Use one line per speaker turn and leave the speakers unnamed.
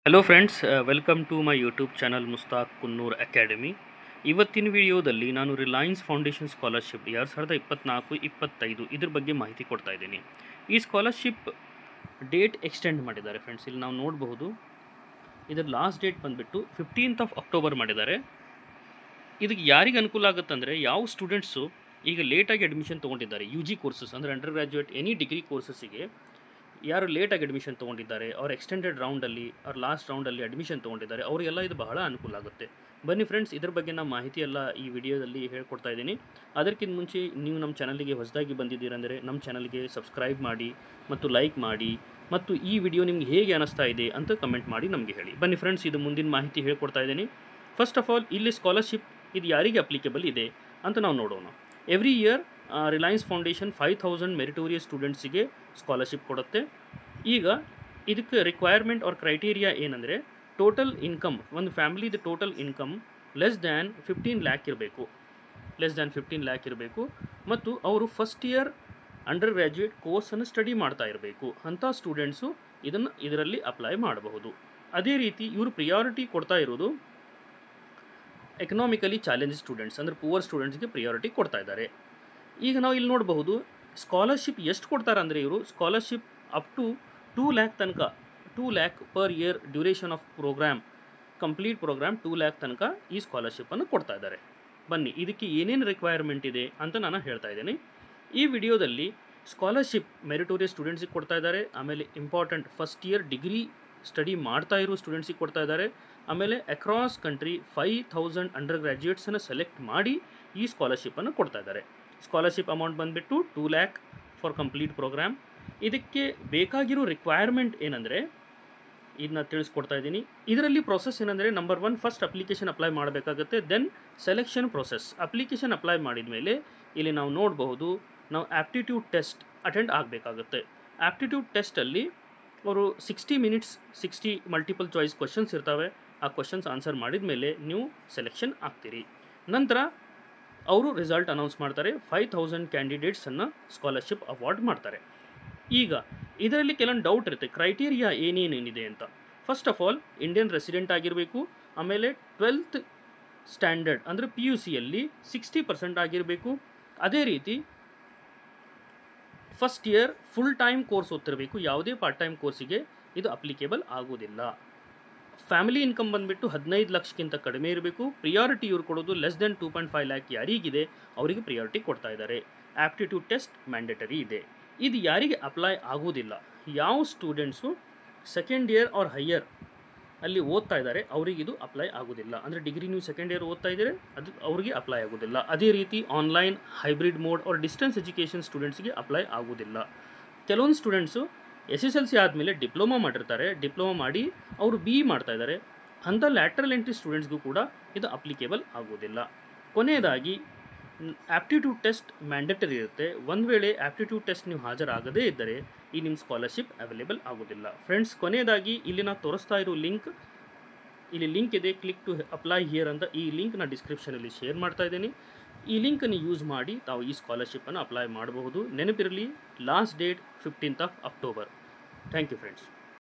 hello friends welcome to my YouTube channel Mustaq Kunnur academy ಇವತ್ತಿನ ವಿಡಿಯೋದಲ್ಲಿ ನಾನು ರಿಲಯನ್ಸ್ ಫೌಂಡೇಶನ್ ಸ್ಕಾಲರ್ಶಿಪ್ ಎರಡು ಸಾವಿರದ ಇಪ್ಪತ್ನಾಲ್ಕು ಇಪ್ಪತ್ತೈದು ಇದ್ರ ಬಗ್ಗೆ ಮಾಹಿತಿ ಕೊಡ್ತಾ ಇದ್ದೀನಿ ಈ ಸ್ಕಾಲರ್ಶಿಪ್ ಡೇಟ್ ಎಕ್ಸ್ಟೆಂಡ್ ಮಾಡಿದ್ದಾರೆ ಫ್ರೆಂಡ್ಸ್ ಇಲ್ಲಿ ನಾವು ನೋಡಬಹುದು ಇದರ ಲಾಸ್ಟ್ ಡೇಟ್ ಬಂದುಬಿಟ್ಟು ಫಿಫ್ಟೀನ್ತ್ ಆಫ್ ಅಕ್ಟೋಬರ್ ಮಾಡಿದ್ದಾರೆ ಇದಕ್ಕೆ ಯಾರಿಗೆ ಅನುಕೂಲ ಆಗುತ್ತಂದರೆ ಯಾವ ಸ್ಟೂಡೆಂಟ್ಸು ಈಗ ಲೇಟಾಗಿ ಅಡ್ಮಿಷನ್ ತೊಗೊಂಡಿದ್ದಾರೆ ಯು ಜಿ ಕೋರ್ಸಸ್ ಅಂದರೆ ಅಂಡರ್ ಗ್ರ್ಯಾಜುಯೇಟ್ ಎನಿ ಡಿಗ್ರಿ ಕೋರ್ಸಸ್ಸಿಗೆ ಯಾರು ಲೇಟಾಗಿ ಅಡ್ಮಿಷನ್ ತೊಗೊಂಡಿದ್ದಾರೆ ಅವ್ರು ಎಕ್ಸ್ಟೆಂಡೆಡ್ ರೌಂಡಲ್ಲಿ ಅವ್ರ ಲಾಸ್ಟ್ ರೌಂಡಲ್ಲಿ ಅಡ್ಮಿಷನ್ ತೊಗೊಂಡಿದ್ದಾರೆ ಅವರಿಗೆಲ್ಲ ಇದು ಬಹಳ ಅನುಕೂಲ ಆಗುತ್ತೆ ಬನ್ನಿ ಫ್ರೆಂಡ್ಸ್ ಇದ್ರ ಬಗ್ಗೆ ನಾನು ಮಾಹಿತಿ ಎಲ್ಲ ಈ ವಿಡಿಯೋದಲ್ಲಿ ಹೇಳ್ಕೊಡ್ತಾ ಇದ್ದೀನಿ ಅದಕ್ಕಿಂತ ಮುಂಚೆ ನೀವು ನಮ್ಮ ಚಾನಲಿಗೆ ಹೊಸದಾಗಿ ಬಂದಿದ್ದೀರಂದರೆ ನಮ್ಮ ಚಾನಲ್ಗೆ ಸಬ್ಸ್ಕ್ರೈಬ್ ಮಾಡಿ ಮತ್ತು ಲೈಕ್ ಮಾಡಿ ಮತ್ತು ಈ ವಿಡಿಯೋ ನಿಮ್ಗೆ ಹೇಗೆ ಅನಿಸ್ತಾ ಇದೆ ಅಂತ ಕಮೆಂಟ್ ಮಾಡಿ ನಮಗೆ ಹೇಳಿ ಬನ್ನಿ ಫ್ರೆಂಡ್ಸ್ ಇದು ಮುಂದಿನ ಮಾಹಿತಿ ಹೇಳ್ಕೊಡ್ತಾ ಇದ್ದೀನಿ ಫಸ್ಟ್ ಆಫ್ ಆಲ್ ಇಲ್ಲಿ ಸ್ಕಾಲರ್ಶಿಪ್ ಇದು ಯಾರಿಗೆ ಅಪ್ಲಿಕೇಬಲ್ ಇದೆ ಅಂತ ನಾವು ನೋಡೋಣ every year Reliance foundation five thousand meritorious ಸ್ಟೂಡೆಂಟ್ಸಿಗೆ ಸ್ಕಾಲರ್ಶಿಪ್ ಕೊಡುತ್ತೆ ಈಗ ಇದಕ್ಕೆ ರಿಕ್ವೈರ್ಮೆಂಟ್ ಅವ್ರ ಕ್ರೈಟೀರಿಯಾ ಏನಂದರೆ ಟೋಟಲ್ ಇನ್ಕಮ್ ಒಂದು ಫ್ಯಾಮಿಲಿದು total income less than fifteen lakh ಇರಬೇಕು ಲೆಸ್ ದ್ಯಾನ್ ಫಿಫ್ಟೀನ್ ಲ್ಯಾಕ್ ಇರಬೇಕು ಮತ್ತು ಅವರು ಫಸ್ಟ್ ಇಯರ್ ಅಂಡರ್ ಗ್ರ್ಯಾಜುಯೇಟ್ ಕೋರ್ಸನ್ನು ಸ್ಟಡಿ ಮಾಡ್ತಾ ಇರಬೇಕು ಅಂಥ ಸ್ಟೂಡೆಂಟ್ಸು ಇದನ್ನು ಇದರಲ್ಲಿ ಅಪ್ಲೈ ಮಾಡಬಹುದು ಅದೇ ರೀತಿ ಇವರು ಪ್ರಿಯಾರಿಟಿ ಕೊಡ್ತಾ ಇರೋದು ಎಕನಾಮಿಕಲಿ ಚಾಲೆಂಜ್ ಸ್ಟೂಡೆಂಟ್ಸ್ ಅಂದರೆ ಪುವರ್ ಸ್ಟೂಡೆಂಟ್ಸ್ಗೆ ಪ್ರಿಯಾರಿಟಿ ಕೊಡ್ತಾ ಇದ್ದಾರೆ ಈಗ ನಾವು ಇಲ್ಲಿ ನೋಡಬಹುದು ಸ್ಕಾಲರ್ಶಿಪ್ ಎಷ್ಟು ಕೊಡ್ತಾರೆ ಅಂದರೆ ಇವರು scholarship up to two lakh ತನಕ two lakh per year duration of program complete program two lakh ತನಕ ಈ ಸ್ಕಾಲರ್ಶಿಪ್ಪನ್ನು ಕೊಡ್ತಾ ಇದ್ದಾರೆ ಬನ್ನಿ ಇದಕ್ಕೆ ಏನೇನು ರಿಕ್ವೈರ್ಮೆಂಟ್ ಇದೆ ಅಂತ ನಾನು ಹೇಳ್ತಾ ಇದ್ದೀನಿ ಈ ವಿಡಿಯೋದಲ್ಲಿ ಸ್ಕಾಲರ್ಶಿಪ್ ಮೆರಿಟೋರಿಯಸ್ ಸ್ಟೂಡೆಂಟ್ಸಿಗೆ ಕೊಡ್ತಾ ಇದ್ದಾರೆ ಆಮೇಲೆ important first year degree study ಮಾಡ್ತಾ ಇರೋ ಸ್ಟೂಡೆಂಟ್ಸಿಗೆ ಕೊಡ್ತಾ ಇದ್ದಾರೆ ಆಮೇಲೆ ಅಕ್ರಾಸ್ ಕಂಟ್ರಿ ಫೈವ್ ಥೌಸಂಡ್ ಅಂಡರ್ ಗ್ರ್ಯಾಜುಯೇಟ್ಸನ್ನು ಸೆಲೆಕ್ಟ್ ಮಾಡಿ ಈ ಸ್ಕಾಲರ್ಶಿಪ್ಪನ್ನು ಕೊಡ್ತಾ ಇದ್ದಾರೆ ಸ್ಕಾಲರ್ಶಿಪ್ ಅಮೌಂಟ್ ಬಂದುಬಿಟ್ಟು two lakh for complete program ಇದಕ್ಕೆ ಬೇಕಾಗಿರೋ ರಿಕ್ವೈರ್ಮೆಂಟ್ ಏನಂದರೆ ಇದನ್ನ ತಿಳಿಸ್ಕೊಡ್ತಾ ಇದ್ದೀನಿ ಇದರಲ್ಲಿ ಪ್ರೊಸೆಸ್ ಏನಂದರೆ number one first application apply ಮಾಡಬೇಕಾಗುತ್ತೆ then selection process application apply ಮಾಡಿದ ಮೇಲೆ ಇಲ್ಲಿ ನಾವು ನೋಡಬಹುದು ನಾವು ಆ್ಯಪ್ಟಿಟ್ಯೂಡ್ ಟೆಸ್ಟ್ ಅಟೆಂಡ್ ಆಗಬೇಕಾಗುತ್ತೆ ಆ್ಯಪ್ಟಿಟ್ಯೂಡ್ ಟೆಸ್ಟಲ್ಲಿ ಅವರು sixty minutes sixty multiple choice questions ಇರ್ತವೆ ಆ ಕ್ವಶನ್ಸ್ ಆನ್ಸರ್ ಮಾಡಿದ ಮೇಲೆ ನೀವು ಸೆಲೆಕ್ಷನ್ ಆಗ್ತೀರಿ ನಂತರ ಅವರು ರಿಸಲ್ಟ್ ಅನೌನ್ಸ್ ಮಾಡ್ತಾರೆ ಫೈವ್ ಥೌಸಂಡ್ ಕ್ಯಾಂಡಿಡೇಟ್ಸನ್ನು ಸ್ಕಾಲರ್ಶಿಪ್ ಅವಾರ್ಡ್ ಮಾಡ್ತಾರೆ ಈಗ ಇದರಲ್ಲಿ ಕೆಲವೊಂದು ಡೌಟ್ ಇರುತ್ತೆ ಕ್ರೈಟೀರಿಯಾ ಏನೇನೇನಿದೆ ಅಂತ first of all Indian resident ಆಗಿರಬೇಕು ಆಮೇಲೆ ಟ್ವೆಲ್ತ್ ಸ್ಟ್ಯಾಂಡರ್ಡ್ ಅಂದರೆ ಪಿ ಯು ಸಿಯಲ್ಲಿ ಸಿಕ್ಸ್ಟಿ ಪರ್ಸೆಂಟ್ ಆಗಿರಬೇಕು ಅದೇ ರೀತಿ first year full time course ಓದ್ತಿರಬೇಕು ಯಾವುದೇ ಪಾರ್ಟ್ ಟೈಮ್ ಕೋರ್ಸಿಗೆ ಇದು ಅಪ್ಲಿಕೇಬಲ್ ಆಗೋದಿಲ್ಲ ಫ್ಯಾಮಿಲಿ ಇನ್ಕಮ್ ಬಂದುಬಿಟ್ಟು ಹದಿನೈದು ಲಕ್ಷಕ್ಕಿಂತ ಕಡಿಮೆ ಇರಬೇಕು ಪ್ರಿಯಾರಿಟಿ ಇವ್ರು ಕೊಡೋದು less than two point five lakh ಯಾರಿಗಿದೆ ಅವರಿಗೆ ಪ್ರಿಯಾರಿಟಿ ಕೊಡ್ತಾ ಇದ್ದಾರೆ ಆ್ಯಪ್ಟಿಟ್ಯೂಡ್ ಟೆಸ್ಟ್ ಮ್ಯಾಂಡೇಟರಿ ಇದೆ ಇದು ಯಾರಿಗೆ ಅಪ್ಲೈ ಆಗೋದಿಲ್ಲ ಯಾವ students second year or higher ಅಲ್ಲಿ ಓದ್ತಾ ಇದ್ದಾರೆ ಅವರಿಗೆ ಇದು ಅಪ್ಲೈ ಆಗೋದಿಲ್ಲ ಅಂದರೆ ಡಿಗ್ರಿ ನೀವು ಸೆಕೆಂಡ್ ಇಯರ್ ಓದ್ತಾ ಇದ್ದೀರಿ ಅದು ಅವರಿಗೆ ಅಪ್ಲೈ ಆಗೋದಿಲ್ಲ ಅದೇ ರೀತಿ online hybrid mode or distance education ಸ್ಟೂಡೆಂಟ್ಸ್ಗೆ ಅಪ್ಲೈ ಆಗೋದಿಲ್ಲ ಕೆಲವೊಂದು students S S L C ಆದಮೇಲೆ ಡಿಪ್ಲೊಮಾ ಮಾಡಿರ್ತಾರೆ ಡಿಪ್ಲೊಮಾ ಮಾಡಿ ಅವರು ಬಿ ಇ ಮಾಡ್ತಾ ಇದ್ದಾರೆ ಅಂಥ ಲ್ಯಾಟ್ರಲ್ ಎಂಟ್ರಿ ಸ್ಟೂಡೆಂಟ್ಸ್ಗೂ ಕೂಡ ಇದು ಅಪ್ಲಿಕೇಬಲ್ ಆಗೋದಿಲ್ಲ ಕೊನೆಯದಾಗಿ ಆ್ಯಪ್ಟಿಟ್ಯೂಡ್ ಟೆಸ್ಟ್ ಮ್ಯಾಂಡೇಟರಿ ಇರುತ್ತೆ ಒಂದು ವೇಳೆ ಆ್ಯಪ್ಟಿಟ್ಯೂಡ್ ಟೆಸ್ಟ್ ನೀವು ಹಾಜರಾಗದೇ ಇದ್ದರೆ ಈ ನಿಮ್ಮ ಸ್ಕಾಲರ್ಶಿಪ್ ಅವೈಲೇಬಲ್ ಆಗೋದಿಲ್ಲ ಫ್ರೆಂಡ್ಸ್ ಕೊನೆಯದಾಗಿ ಇಲ್ಲಿ ನಾವು ತೋರಿಸ್ತಾ ಇರೋ ಲಿಂಕ್ ಇಲ್ಲಿ ಲಿಂಕ್ ಇದೆ ಕ್ಲಿಕ್ ಟು ಅಪ್ಲೈ ಹಿಯರ್ ಅಂತ ಈ ಲಿಂಕ್ ನಾನು ಡಿಸ್ಕ್ರಿಪ್ಷನಲ್ಲಿ ಶೇರ್ ಮಾಡ್ತಾ ಇದ್ದೀನಿ ಈ ಲಿಂಕನ್ನು ಯೂಸ್ ಮಾಡಿ ತಾವು ಈ ಸ್ಕಾಲರ್ಶಿಪ್ಪನ್ನು ಅಪ್ಲೈ ಮಾಡಬಹುದು ನೆನಪಿರಲಿ last date fifteenth of October thank you friends